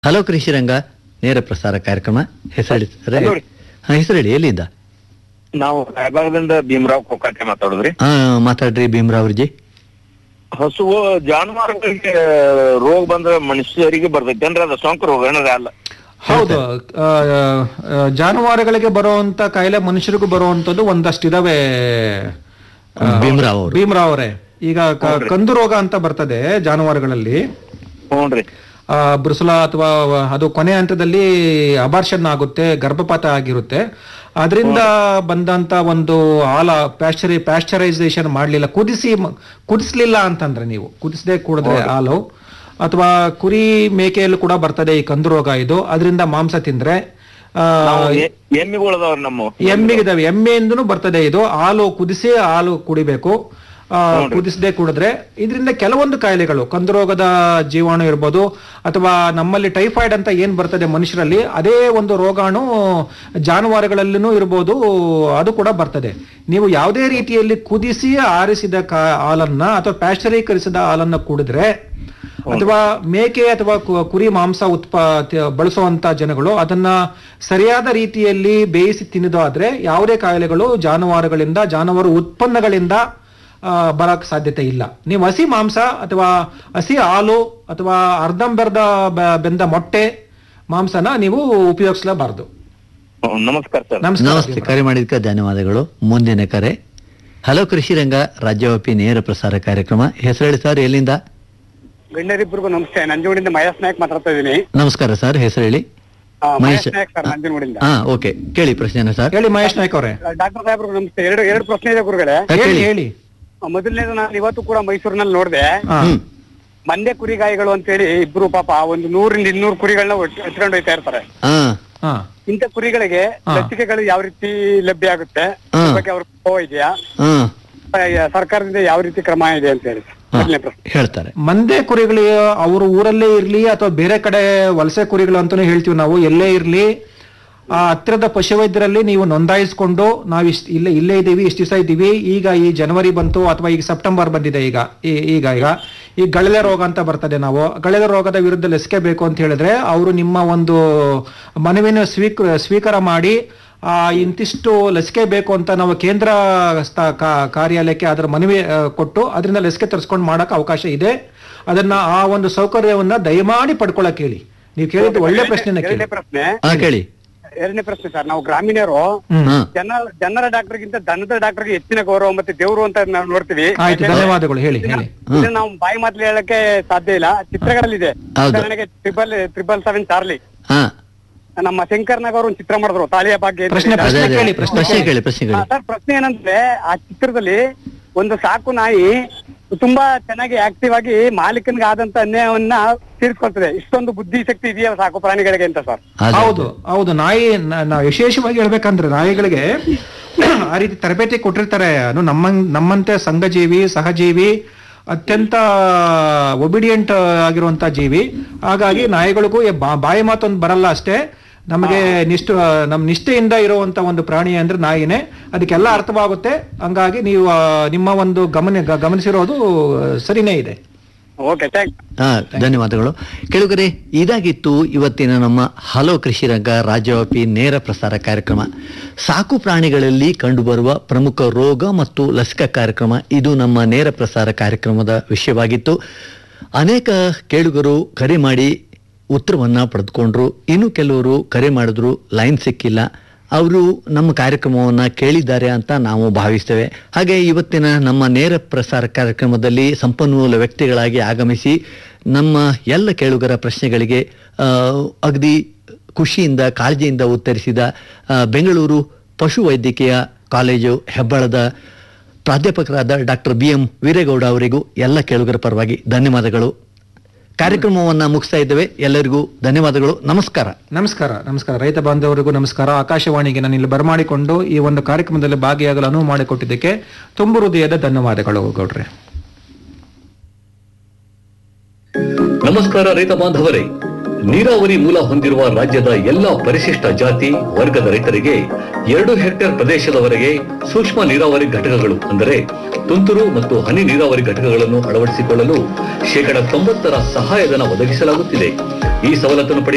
Hello ಕೃಷಿರಂಗ ನೇರ ಪ್ರಸಾರ ಕಾರ್ಯಕ್ರಮ ಹೆಸರು ಹಲೋ ರೀ. ಹಾ ಹೆಸರು ಹೇಳಿ ಎಲ್ಲಿಂದ ನಾವು ರಾಯಬಾಗದಿಂದ ಭೀಮರಾವ್ ಕೊಕ್ಕಾಟೆ ಮಾತಾಡುದ್ರಿ ಹಾ ಮಾತಾಡ್ರಿ ಭೀಮರಾವ್ರಜಿ ಹಸು ಜಾನುವಾರುಗಳಿಗೆ ರೋಗ ಬಂದ್ರೆ ಮನುಷ್ಯರಿಗೆ ಬರ್ತೈತಿ ಅಂದ್ರೆ ಅದು ಸೋಂಕು ರೋಗ ಏನದ ಅಲ್ಲ ಹೌದು ಆ, ಆ, ಜಾನುವಾರುಗಳಿಗೆ ಬರುವಂತ ಕಾಯಿಲೆ ಮನುಷ್ಯರಿಗೂ ಬರುವಂತದ್ದು ಒಂದಷ್ಟು ಇದಾವೆ ಆ, ಭೀಮರಾವ್ ಅವರು ಭೀಮರಾವ್ ಅವರೇ ಈಗ ಕ- ಕಂದು ರೋಗ ಅಂತ ಬರ್ತದೆ ಜಾನುವಾರುಗಳಲ್ಲಿ ಹ್ಞೂನ್ರಿ ಆ, ಬ್ರುಸುಲ ಅಥವಾ ಅದು ಕೊನೆ ಹಂತದಲ್ಲಿ ಅಬಾರ್ಷನ್ ಆಗುತ್ತೆ ಗರ್ಭಪಾತ ಆಗಿರುತ್ತೆ ಅದರಿಂದ ಬಂದಂತ ಒಂದು ಹಾಲ ಪ್ಯಾಶ್ಚರಿ ಪ್ಯಾಶ್ಚರೈಸೇಷನ್ ಮಾಡ್ಲಿಲ್ಲ ಕುದಿಸಿ ಮ- ಕುದಿಸ್ಲಿಲ್ಲ ಅಂತಂದ್ರೆ ನೀವು ಕುದಿಸದೆ ಕುಡಿದ್ರೆ ಹಾಲು ಅಥವಾ ಕುರಿ ಮೇಕೆಯಲ್ಲೂ ಕೂಡ ಬರ್ತದೆ ಈ ಕಂದು ರೋಗ ಇದು ಅದರಿಂದ ಮಾಂಸ ತಿಂದ್ರೆ ಆ, ನಾವು ಎ- ಎಮ್ಮಿಗಳದಾವ್ರಿ ನಮ್ಮ ಎಮ್ಮೆಗಿದಾವೆ ಎಮ್ಮೆಯಿಂದನೂ ಬರ್ತದೆ ಇದು ಹಾಲು ಕುದಿಸಿ ಹಾಲು ಕುಡಿಬೇಕು ಆ, ಕುದಿಸದೆ ಕುಡಿದ್ರೆ ಇದರಿಂದ ಕೆಲವೊಂದು ಕಾಯಿಲೆಗಳು ಕಂದು ರೋಗದ ಜೀವಾಣು ಇರ್ಬೋದು ಅಥವಾ ನಮ್ಮಲ್ಲಿ ಟೈಫಾಯ್ಡ್ ಅಂತ ಏನ್ ಬರ್ತದೆ ಮನುಷ್ಯರಲ್ಲಿ ಅದೇ ಒಂದು ರೋಗಾಣು ಜಾನುವಾರುಗಳಲ್ಲೂ ಇರ್ಬೋದು ಅದು ಕೂಡ ಬರ್ತದೆ ನೀವು ಯಾವುದೇ ರೀತಿಯಲ್ಲಿ ಕುದಿಸಿ ಆರಿಸಿದ ಕಾ ಹಾಲನ್ನ ಅಥವಾ ಪ್ಯಾಶ್ಚರೀಕರಿಸಿದ ಹಾಲನ್ನ ಕುಡಿದ್ರೆ ಅಥವಾ ಮೇಕೆ ಅಥವಾ ಕು- ಕುರಿ ಮಾಂಸ ಉತ್ಪ ತ- ಬಳಸುವಂತ ಜನಗಳು ಅದನ್ನ ಸರಿಯಾದ ರೀತಿಯಲ್ಲಿ ಬೇಯಿಸಿ ತಿನ್ನೋದಾದ್ರೆ ಯಾವುದೇ ಕಾಯಿಲೆಗಳು ಜಾನುವಾರುಗಳಿಂದ ಜಾನುವಾರು ಉತ್ಪನ್ನಗಳಿಂದ ಆ, ಬರಕ್ ಸಾಧ್ಯತೆ ಇಲ್ಲ ನೀವು ಹಸಿ ಮಾಂಸ ಅಥವಾ ಹಸಿ ಹಾಲು ಅಥವಾ ಅರ್ಧಂಬರ್ಧ ಬ- ಬೆಂದ ಮೊಟ್ಟೆ ಮಾಂಸನ ನೀವು ಉಪಯೋಗಿಸಲೇಬಾರದು ಹ್ಮ್, ನಮಸ್ಕಾರ ಸರ್ ನಮಸ್ಕಾರ ನಮಸ್ತೆ ಕರೆ ಮಾಡಿದ್ಕೆ ಧನ್ಯವಾದಗಳು ಮುಂದಿನ ಕರೆ ಹಲೋ ಕೃಷಿರಂಗ ರಾಜ್ಯವ್ಯಾಪಿ ನೇರ ಪ್ರಸಾರ ಕಾರ್ಯಕ್ರಮ ಹೆಸರು ಹೇಳಿ ಸರ್ ಎಲ್ಲಿಂದ ಗಣ್ಯರಿಬ್ಬರಿಗೂ ನಮಸ್ತೆ ನಂಜನಗೂಡಿಂದ ಮಹೇಶ್ ನಾಯಕ್ ಮಾತಾಡ್ತಾ ಇದ್ದೀನಿ ನಮಸ್ಕಾರ ಸರ್ ಹೆಸರು ಹೇಳಿ ಆ, ಮಹೇಶ್ ಮಹೇಶ್. ನಾಯಕ್ ಸರ್ ನಂಜನಗೂಡಿಂದ ಹಾ ಓಕೆ ಕೇಳಿ ಪ್ರಶ್ನೆನ ಸರ್ ಹೇಳಿ ಮಹೇಶ್ ನಾಯ್ಕ ಅವರೇ ಡಾಕ್ಟರ್ ಸಾಹೇಬ್ರಿಗೂ ನಮಸ್ತೆ ಎರಡು ಎರಡು ಪ್ರಶ್ನೆ ಇದೆ ಗುರುಗಳೇ ಹಾ, ಹೇಳಿ ಕೇಳಿ ಹೇಳಿ ಆ, ಮೊದಲನೇದು ನಾನು ಇವತ್ತು ಕೂಡ ಮೈಸೂರಿನಲ್ಲಿ ನೋಡಿದೆ ಹಾ. ಹ್ಮ್ ಮಂಡ್ಯ ಕುರಿಗಾಯಿಗಳು ಅಂತೇಳಿ ಇಬ್ರು ಪಾಪ ಒಂದು ನೂರಿಂದ ಇನ್ನೂರು ಕುರಿಗಳನ್ನ ಎತ್ಕೊಂಡು ಹೋಯ್ತಾ ಇರ್ತಾರೆ ಹಾ ಹಾ ಇಂಥ ಕುರಿಗಳಿಗೆ ಹಾ. ಲಸಿಕೆಗಳು ಯಾವ ರೀತಿ ಲಭ್ಯ ಆಗುತ್ತೆ ಹಾ. ಅದ್ರ ಬಗ್ಗೆ ಅವ್ರ ಕೋವ ಇದೆಯಾ ಹಾ ಆ, ಸರ್ಕಾರದಿಂದ ಯಾವ ರೀತಿ ಕ್ರಮ ಇದೆ ಅಂತ ಹೇಳಿ ಮೊದಲನೇ ಪ್ರಶ್ನೆ ಹೇಳ್ತಾರೆ ಮಂದೆ ಕುರಿಗಳು ಅವ್ರ ಊರಲ್ಲೇ ಇರ್ಲಿ ಅಥವಾ ಬೇರೆ ಕಡೆ ವಲಸೆ ಕುರಿಗಳು ಅಂತಾನು ಹೇಳ್ತೀವಿ ನಾವು ಎಲ್ಲೇ ಇರ್ಲಿ ಆ ಹತ್ತಿರದ ಪಶುವೈದ್ಯರಲ್ಲಿ ನೀವು ನೋಂದಾಯಿಸ್ಕೊಂಡು ನಾವು ಇಷ್ಟ ಇಲ್ಲೇ ಇಲ್ಲೇ ಇದ್ದೀವಿ ಇಷ್ಟು ದಿವಸ ಇದ್ದೀವಿ ಈಗ ಈ ಜನವರಿ ಬಂತು ಅಥವಾ ಈಗ ಸೆಪ್ಟೆಂಬರ್ ಬಂದಿದೆ ಈಗ ಈ- ಈಗ ಈಗ ಈ ಗಳೆಲೆ ರೋಗ ಅಂತ ಬರ್ತದೆ ನಾವು ಗಳೆಲೆ ರೋಗದ ವಿರುದ್ಧ ಲಸಿಕೆ ಬೇಕು ಅಂತ ಹೇಳಿದ್ರೆ ಅವರು ನಿಮ್ಮ ಒಂದು ಮನವಿನ ಸ್ವೀಕ ಸ್ವೀಕಾರ ಮಾಡಿ ಆ ಇಂತಿಷ್ಟು ಲಸಿಕೆ ಬೇಕು ಅಂತ ನಾವು ಕೇಂದ್ರ ಸ್ಥ- ಕಾ- ಕಾರ್ಯಾಲಯಕ್ಕೆ ಅದರ ಮನವಿ ಆ, ಕೊಟ್ಟು ಅದರಿಂದ ಲಸಿಕೆ ತರಿಸ್ಕೊಂಡು ಮಾಡಕ್ ಅವಕಾಶ ಇದೆ ಅದನ್ನ ಆ ಒಂದು ಸೌಕರ್ಯವನ್ನ ದಯಮಾಡಿ ಪಡ್ಕೊಳಕ್ ಹೇಳಿ ನೀವು ಕೇಳಿದ್ದು ಒಳ್ಳೆ ಪ್ರಶ್ನೆನ ಕೇಳಿ ಎರಡನೇ ಪ್ರಶ್ನೆ ಹಾ ಕೇಳಿ ಎರಡನೇ ಪ್ರಶ್ನೆ ಸರ್ ನಾವು ಗ್ರಾಮೀಣರು ಹ್ಮ್ ಹಾ ಜನ ಜನರ ಡಾಕ್ಟರ್ಗಿಂತ ದನದ ಡಾಕ್ಟರ್ಗೆ ಹೆಚ್ಚಿನ ಗೌರವ ಮತ್ತೆ ದೇವರು ಅಂತ ನಾವು ನೋಡ್ತೀವಿ ಆಯ್ತು ಧನ್ಯವಾದಗಳು ಹೇಳಿ ಹೇಳಿ ಇದನ್ನ ನಾವು ಬಾಯಿ ಮಾತಲ್ಲಿ ಹೇಳಕ್ಕೆ ಸಾಧ್ಯ ಇಲ್ಲ ಚಿತ್ರಗಳಲ್ಲಿದೆ ಹೌದು. ಉದಾಹರಣೆಗೆ ಟ್ರಿಬಲ್ ಟ್ರಿಬಲ್ ಸೆವೆನ್ ಚಾರ್ಲಿ ಹಾ ನಮ್ಮ ಶಂಕರ್ನಾಗ್ ಅವರು ಒಂದು ಚಿತ್ರ ಮಾಡಿದ್ರು ತಾಳಿಯ ಭಾಗ್ಯ ಅಂತ ಪ್ರಶ್ನೆ ಹೇಳಿ. ಅದೇ ಅದೇ ಕೇಳಿ, ಪ್ರಶ್ನೆ ಪ್ರಶ್ನೆ ಕೇಳಿ. ಕೇಳಿ ಪ್ರಶ್ನೆ ಹಾ, ಕೇಳಿ ಸರ್ ಪ್ರಶ್ನೆ ಏನಂದ್ರೆ ಆ ಚಿತ್ರದಲ್ಲಿ ಒಂದು ಸಾಕು ನಾಯಿ ತುಂಬಾ ಚೆನ್ನಾಗಿ ಆಕ್ಟಿವ್ ಆಗಿ ಮಾಲೀಕನಿಗೆ ಆದಂತ ಅನ್ಯಾಯವನ್ನ ತೀರ್ಸ್ಕೊಳ್ತದೆ ಇಷ್ಟೊಂದು ಬುದ್ಧಿ ಶಕ್ತಿ ಇದೆಯಾ ಸಾಕು ಪ್ರಾಣಿಗಳಿಗೆ ಅಂತ ಸರ್ ಅದೇ, ಹೌದು ಹೌದು ನಾಯಿ ನ- ನಾವು ವಿಶೇಷವಾಗಿ ಹೇಳ್ಬೇಕಂದ್ರೆ ನಾಯಿಗಳಿಗೆ ಆ ರೀತಿ ತರಬೇತಿ ಕೊಟ್ಟಿರ್ತಾರೆ ಅದು ನಮ್ಮ ನಮ್ಮಂತೆ ಸಂಘಜೀವಿ ಸಹಜೀವಿ ಅತ್ಯಂತ ಒಬಿಡಿಯಂಟ್ ಆಗಿರುವಂತ ಜೀವಿ ಹಾಗಾಗಿ ನಾಯಿಗಳಿಗೂ ಈ ಬಾ- ಬಾಯಿ ಮಾತೊಂದು ಬರಲ್ಲ ಅಷ್ಟೇ ನಮಗೆ ನಿಷ್ಠ ನಮ್ ನಿಷ್ಠೆಯಿಂದ ಇರುವಂತ ಒಂದು ಪ್ರಾಣಿ ಅಂದ್ರೆ ನಾಯಿನೇ ಅದಕ್ಕೆಲ್ಲ ಅರ್ಥವಾಗುತ್ತೆ ಹಂಗಾಗಿ ನೀವು ಆ, ನಿಮ್ಮ ಒಂದು ಗಮನ ಗ- ಗಮನಿಸಿರೋದು ಸರಿನೇ ಇದೆ ಓಕೆ ಥ್ಯಾಂಕ್ ಹಾ ಧನ್ಯವಾದಗಳು ಕೆಳಗರೆ ಇದಾಗಿತ್ತು ಇವತ್ತಿನ ನಮ್ಮ ಹಲೋ ಕೃಷಿ ರಂಗ ರಾಜ್ಯವ್ಯಾಪಿ ನೇರ ಪ್ರಸಾರ ಕಾರ್ಯಕ್ರಮ ಸಾಕು ಪ್ರಾಣಿಗಳಲ್ಲಿ ಕಂಡುಬರುವ ಪ್ರಮುಖ ರೋಗ ಮತ್ತು ಲಸಿಕಾ ಕಾರ್ಯಕ್ರಮ ಇದು ನಮ್ಮ ನೇರ ಪ್ರಸಾರ ಕಾರ್ಯಕ್ರಮದ ವಿಷಯವಾಗಿತ್ತು ಅನೇಕ ಕೇಳುಗರು ಕರೆ ಮಾಡಿ ಉತ್ತರವನ್ನ ಪಡೆದುಕೊಂಡ್ರು ಇನ್ನು ಕೆಲವರು ಕರೆ ಮಾಡಿದ್ರು ಲೈನ್ ಸಿಕ್ಕಿಲ್ಲ ಅವರು ನಮ್ಮ ಕಾರ್ಯಕ್ರಮವನ್ನು ಕೇಳಿದ್ದಾರೆ ಅಂತ ನಾವು ಭಾವಿಸ್ತೇವೆ ಹಾಗೆ ಇವತ್ತಿನ ನಮ್ಮ ನೇರ ಪ್ರಸಾರ ಕಾರ್ಯಕ್ರಮದಲ್ಲಿ ಸಂಪನ್ಮೂಲ ವ್ಯಕ್ತಿಗಳಾಗಿ ಆಗಮಿಸಿ ನಮ್ಮ ಎಲ್ಲ ಕೇಳುಗರ ಪ್ರಶ್ನೆಗಳಿಗೆ ಆ, ಅಗದಿ ಖುಷಿಯಿಂದ ಕಾಳಜಿಯಿಂದ ಉತ್ತರಿಸಿದ ಆ, ಬೆಂಗಳೂರು ಪಶು ವೈದ್ಯಕೀಯ ಕಾಲೇಜು ಹೆಬ್ಬಾಳದ ಪ್ರಾಧ್ಯಾಪಕರಾದ ಡಾಕ್ಟರ್ ಬಿ ಎಂ ವೀರೇಗೌಡ ಅವರಿಗೂ ಎಲ್ಲ ಕೇಳುಗರ ಪರವಾಗಿ ಧನ್ಯವಾದಗಳು ಕಾರ್ಯಕ್ರಮವನ್ನು ಮುಗಿಸ್ತಾ ಇದ್ದೇವೆ ಎಲ್ಲರಿಗೂ ಧನ್ಯವಾದಗಳು ನಮಸ್ಕಾರ ನಮಸ್ಕಾರ ನಮಸ್ಕಾರ ರೈತ ಬಾಂಧವರಿಗೂ ನಮಸ್ಕಾರ ಆಕಾಶವಾಣಿಗೆ ನಾನು ಇಲ್ಲಿ ಬರಮಾಡಿಕೊಂಡು ಈ ಒಂದು ಕಾರ್ಯಕ್ರಮದಲ್ಲಿ ಭಾಗಿಯಾಗಲು ಅನುವು ಮಾಡಿಕೊಟ್ಟಿದ್ದಕ್ಕೆ ತುಂಬು ಹೃದಯದ ಧನ್ಯವಾದಗಳು ಗೌಡ್ರೆ ನಮಸ್ಕಾರ ರೈತ ಬಾಂಧವರೇ ನೀರಾವರಿ ಮೂಲ ಹೊಂದಿರುವ ರಾಜ್ಯದ ಎಲ್ಲಾ ಪರಿಶಿಷ್ಟ ಜಾತಿ ವರ್ಗದ ರೈತರಿಗೆ ಎರಡು ಹೆಕ್ಟೇರ್ ಪ್ರದೇಶದವರೆಗೆ ಸೂಕ್ಷ್ಮ ನೀರಾವರಿ ಘಟಕಗಳು ಅಂದರೆ ತುಂತುರು ಮತ್ತು ಹನಿ ನೀರಾವರಿ ಘಟಕಗಳನ್ನು ಅಳವಡಿಸಿಕೊಳ್ಳಲು ಶೇಕಡ ತೊಂಬತ್ತರ ಸಹಾಯಧನ ಒದಗಿಸಲಾಗುತ್ತಿದೆ ಈ ಸವಲತ್ತನ್ನು ಪಡೆಯ